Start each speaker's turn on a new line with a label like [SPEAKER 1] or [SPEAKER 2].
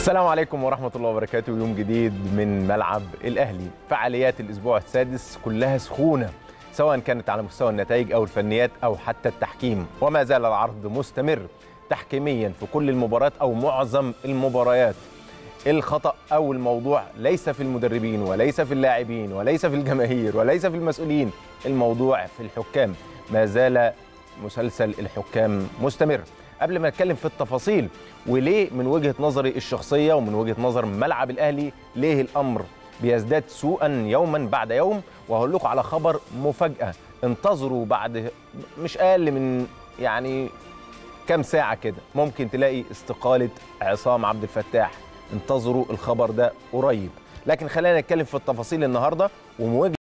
[SPEAKER 1] السلام عليكم ورحمة الله وبركاته يوم جديد من ملعب الأهلي فعاليات الأسبوع السادس كلها سخونة سواء كانت على مستوى النتائج أو الفنيات أو حتى التحكيم وما زال العرض مستمر تحكيميا في كل المباريات أو معظم المباريات الخطأ أو الموضوع ليس في المدربين وليس في اللاعبين وليس في الجماهير وليس في المسؤولين الموضوع في الحكام ما زال مسلسل الحكام مستمر قبل ما نتكلم في التفاصيل وليه من وجهه نظري الشخصيه ومن وجهه نظر ملعب الاهلي ليه الامر بيزداد سوءا يوما بعد يوم وهقول لكم على خبر مفاجاه انتظروا بعد مش اقل من يعني كام ساعه كده ممكن تلاقي استقاله عصام عبد الفتاح انتظروا الخبر ده قريب لكن خلينا نتكلم في التفاصيل النهارده ومن وجهه